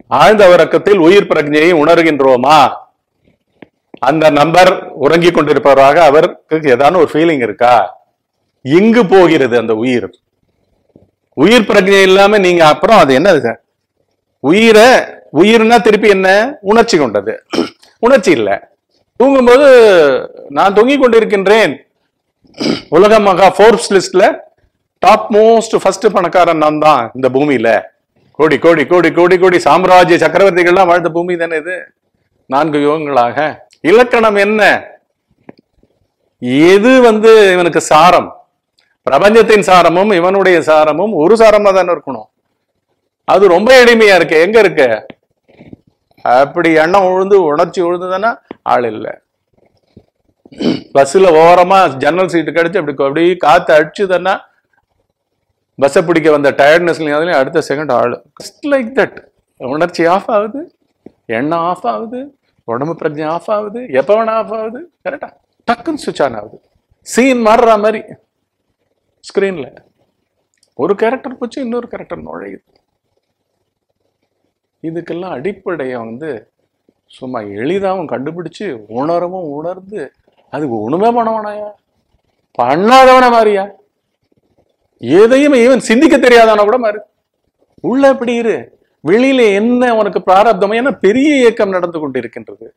ஆழ்ந்த உறக்கத்தில் உயிர் பிரஜையை உணர்கின்றோமா அந்த நம்பர் உறங்கிக் கொண்டிருப்பவராக அவருக்கு ஏதான ஒரு ஃபீலிங் இருக்கா இங்கு போகிறது அந்த உயிர் உயிர் பிரஜை இல்லாம நீங்க அப்புறம் அது என்னது சார் உயிரை உயிர்னா திருப்பி என்ன உணர்ச்சி கொண்டது உணர்ச்சி இல்ல தூங்கும்போது நான் தொங்கிக் கொண்டிருக்கின்றேன் உலக மகா ஃபோர்ப்ஸ் லிஸ்ட்ல டாப் மோஸ்ட் ஃபர்ஸ்ட் பணக்காரன் நான் தான் இந்த பூமியில கோடி கோடி கோடி கோடி கோடி சாம்ராஜ்ய சக்கரவர்த்திகள்லாம் வாழ்ந்த பூமி தானே இது நான்கு யுகங்களாக இலக்கணம் என்ன எது வந்து இவனுக்கு சாரம் பிரபஞ்சத்தின் சாரமும் இவனுடைய சாரமும் ஒரு சாரமா தானே இருக்கணும் அது ரொம்ப எளிமையா இருக்கு எங்க இருக்கு அப்படி எண்ணம் உழுந்து உணர்ச்சி உழுந்துதானா ஆள் இல்லை பஸ்ல ஓரமா ஜன்னல் சீட்டு கிடைச்சு அப்படி அப்படியே காத்து அடிச்சுதுன்னா பஸ்ஸை பிடிக்க வந்த டயர்ட்னஸ்லையும் அதுலயும் அடுத்த செகண்ட் ஆள் ஜஸ்ட் லைக் தட் உணர்ச்சி ஆஃப் ஆகுது எண்ணம் ஆஃப் ஆகுது உடம்பு பிரஜை ஆஃப் ஆகுது எப்போ வேணா ஆஃப் ஆகுது கரெக்டா டக்குன்னு சுவிச் ஆன் ஆகுது சீன் மாறுற மாதிரி ஸ்க்ரீன்ல ஒரு கேரக்டர் போச்சு இன்னொரு கேரக்டர் நுழையுது இதுக்கெல்லாம் அடிப்படையை வந்து சும்மா எளிதாகவும் கண்டுபிடிச்சு உணரவும் உணர்ந்து அதுக்கு ஒண்ணுமே பண்ண வேணாயா பண்ணாதவன மாதிரியா எதையும் ஈவன் சிந்திக்க தெரியாதவன கூட மாறு உள்ள எப்படி இரு வெளியில என்ன உனக்கு பிராரப்தம் ஏன்னா பெரிய இயக்கம் நடந்து கொண்டிருக்கின்றது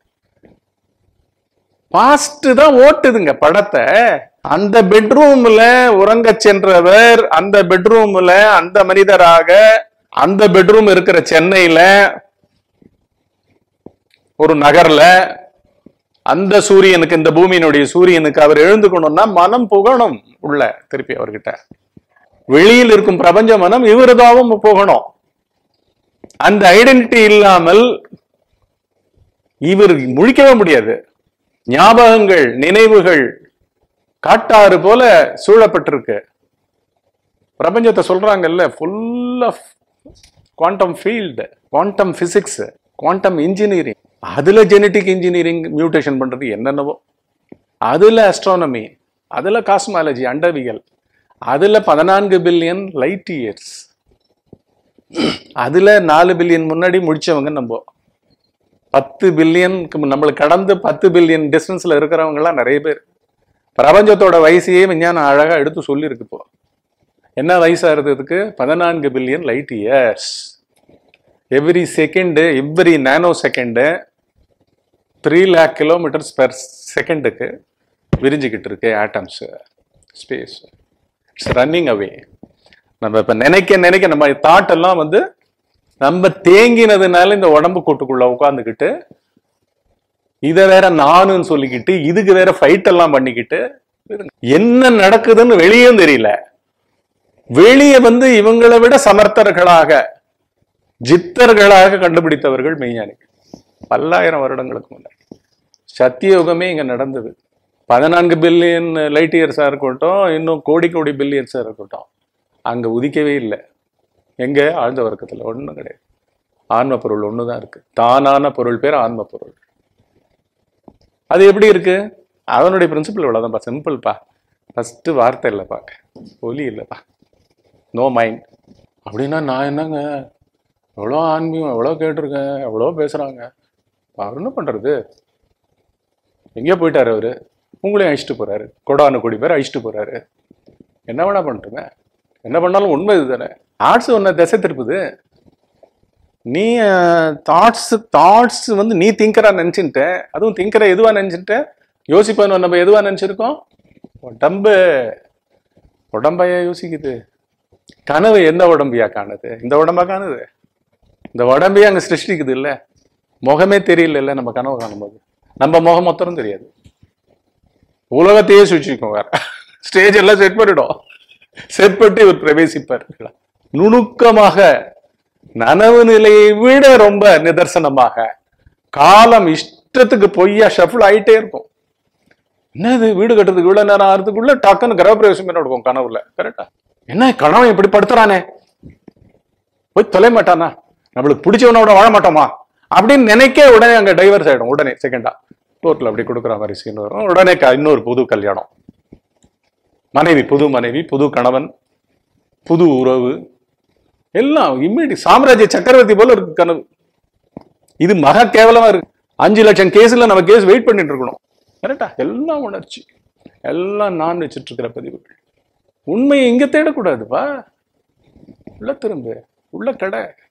பாஸ்ட் தான் ஓட்டுதுங்க படத்தை அந்த பெட்ரூம்ல உறங்க சென்றவர் அந்த பெட்ரூம்ல அந்த மனிதராக அந்த பெட்ரூம் இருக்கிற சென்னையில ஒரு நகர்ல அந்த சூரியனுக்கு இந்த பூமியினுடைய சூரியனுக்கு அவர் எழுந்துக்கணும்னா மனம் புகணும் உள்ள திருப்பி அவர்கிட்ட வெளியில் இருக்கும் பிரபஞ்ச மனம் இவருதாவும் போகணும் அந்த ஐடென்டிட்டி இல்லாமல் இவர் முழிக்கவே முடியாது ஞாபகங்கள் நினைவுகள் காட்டாறு போல சூழப்பட்டிருக்கு பிரபஞ்சத்தை சொல்றாங்கல்ல full of quantum field quantum physics quantum engineering அதுல ஜெனட்டிக் இன்ஜினியரிங் மியூட்டேஷன் பண்றது என்னென்னவோ அதுல அஸ்ட்ரானமி அதுல காஸ்மாலஜி அண்டவியல் அதுல பதினான்கு பில்லியன் லைட் இயர்ஸ் அதுல நாலு பில்லியன் முன்னாடி முடிச்சவங்க நம்ம பத்து பில்லியனுக்கு நம்மளுக்கு கடந்து பத்து பில்லியன் டிஸ்டன்ஸ்ல இருக்கிறவங்க எல்லாம் நிறைய பேர் பிரபஞ்சத்தோட வயசையே விஞ்ஞானம் அழகா எடுத்து சொல்லியிருக்கு இப்போ என்ன வயசா இருந்ததுக்கு பதினான்கு billion light years every second every nanosecond three lakh kilometres per செகண்டுக்கு விரிஞ்சுக்கிட்டு இருக்கு atoms space it's running away நம்ம இப்ப நினைக்க நினைக்க நம்ம தாட் எல்லாம் வந்து நம்ம தேங்கினதுனால இந்த உடம்பு கூட்டுக்குள்ள உட்காந்துக்கிட்டு இதை வேற நானுன்னு சொல்லிக்கிட்டு இதுக்கு வேற ஃபைட் எல்லாம் பண்ணிக்கிட்டு என்ன நடக்குதுன்னு வெளியும் தெரியல வெளியே வந்து இவங்களை விட சமர்த்தர்களாக ஜித்தர்களாக கண்டுபிடித்தவர்கள் மெய்ஞானிகள் பல்லாயிரம் வருடங்களுக்கு முன்னாடி சத்தியயுகமே இங்க நடந்தது பதினான்கு பில்லியன் லைட் இயர்ஸா இருக்கட்டும் இன்னும் கோடி கோடி பில்லியன்ஸா இருக்கட்டும் அங்க உதிக்கவே இல்லை எங்க ஆழ்ந்த வர்க்கத்துல ஒண்ணும் கிடையாது ஆன்ம பொருள் ஒண்ணுதான் இருக்கு தானான பொருள் பேர் ஆன்ம பொருள் அது எப்படி இருக்கு அதனுடைய பிரின்சிபல் இவ்வளவுதான்ப்பா சிம்பிள்ப்பா ஃபர்ஸ்ட் வார்த்தை இல்லைப்பா ஒலி இல்லைப்பா நோ மைண்ட் அப்படின்னா நான் என்னங்க எவ்வளோ ஆன்மீகம் எவ்வளோ கேட்டிருக்கேன் எவ்வளோ பேசுறாங்க அவர் என்ன பண்றது எங்கேயோ போயிட்டாரு அவரு உங்களையும் அழிச்சிட்டு போறாரு கொடானு கோடி பேர் அழிச்சிட்டு போறாரு என்ன வேணா பண்ணிட்டுங்க என்ன பண்ணாலும் உண்மை இதுதானே ஆர்ட்ஸ் ஒன்ன திசை திருப்புது நீ தாட்ஸ் தாட்ஸ் வந்து நீ திங்கரா நினைச்சுட்ட அதுவும் திங்கரை எதுவா நினைச்சுட்ட யோசிப்பான்னு நம்ம எதுவா நினைச்சிருக்கோம் உடம்பு உடம்பையா யோசிக்குது கனவு எந்த உடம்பையா காணுது இந்த உடம்பா காணுது இந்த உடம்பையே அங்க சிருஷ்டிக்குது இல்ல முகமே தெரியல நம்ம கனவு காணும்போது நம்ம முகம் மொத்தம் தெரியாது உலகத்தையே சுழிச்சுக்கும் வேற ஸ்டேஜ் எல்லாம் செட் பண்ணிடும் செட் பண்ணி இவர் பிரவேசிப்பார் நுணுக்கமாக நனவு நிலையை விட ரொம்ப நிதர்சனமாக காலம் இஷ்டத்துக்கு பொய்யா ஷஃபிள் ஆயிட்டே இருக்கும் என்னது வீடு கட்டுறதுக்கு இவ்வளவு நேரம் ஆகிறதுக்குள்ள டக்குன்னு கிரகப்பிரவேசம் என்ன நடக்கும் கனவுல கரெக்டா என்ன கனவு இப்படி படுத்துறானே போய் தொலை மாட்டானா நம்மளுக்கு பிடிச்சவனோட வாழ மாட்டோமா அப்படின்னு நினைக்க உடனே அங்க டைவர்ஸ் ஆயிடும் உடனே செகண்டா கோர்ட்ல அப்படி கொடுக்குற மாதிரி சீன் வரும் உடனே க- இன்னொரு புது கல்யாணம் மனைவி புது மனைவி புது கணவன் புது உறவு எல்லாம் இம்மிடி சாம்ராஜ்ய சக்கரவர்த்தி போல இருக்கு கனவு இது மகா கேவலமா இருக்கு அஞ்சு லட்சம் கேஸ்ல நம்ம கேஸ் வெயிட் பண்ணிட்டு இருக்கணும் கரெக்டா எல்லாம் உணர்ச்சி எல்லாம் நான் வச்சிட்டு இருக்கிற பதிவுகள் உண்மையை இங்க தேடக்கூடாதுப்பா உள்ள திரும்ப உள்ள கடை